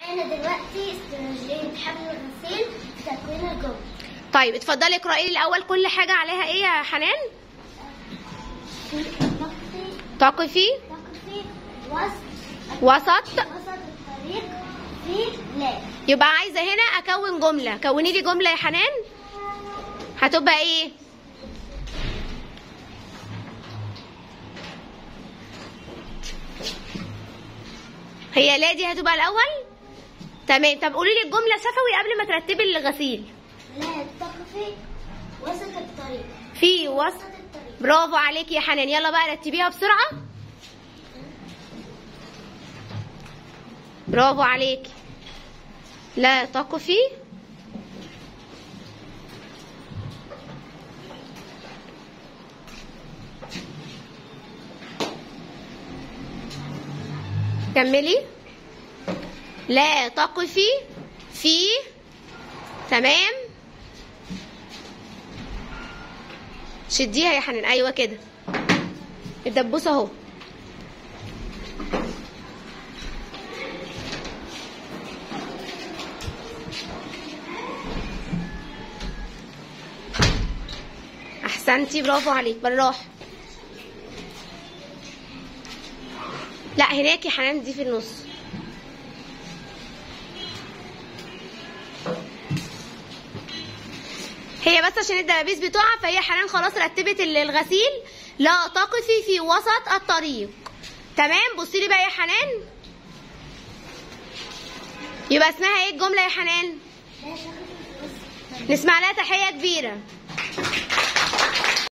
معانا دلوقتي استراتيجية حمل الغسيل في تكوين الجمل طيب اتفضلي اقرأي لي الأول كل حاجة عليها إيه يا حنان نقطي تقفي نقطي وسط وسط وسط الطريق في لا يبقى عايزة هنا أكون جملة كوني لي جملة يا حنان هتبقى إيه هي لا دي هتبقى الأول تمام طب قولي لي الجملة شفوي قبل ما ترتبي الغسيل لا تقفي وسط الطريق في وسط وسط الطريق برافو عليكي يا حنان يلا بقى رتبيها بسرعة برافو عليكي لا تقفي كملي لا تقفي في تمام شديها يا حنان ايوه كده الدبوس اهو احسنتي برافو عليك بالراحه لا هناك يا حنان دي في النص هي بس عشان الدبابيس بتقع فهي حنان خلاص رتبت ال- الغسيل لا تقفي في وسط الطريق تمام بصي لي بقى يا حنان يبقى اسمها ايه الجمله يا حنان لا تقفي في وسط الطريق نسمع لها تحيه كبيره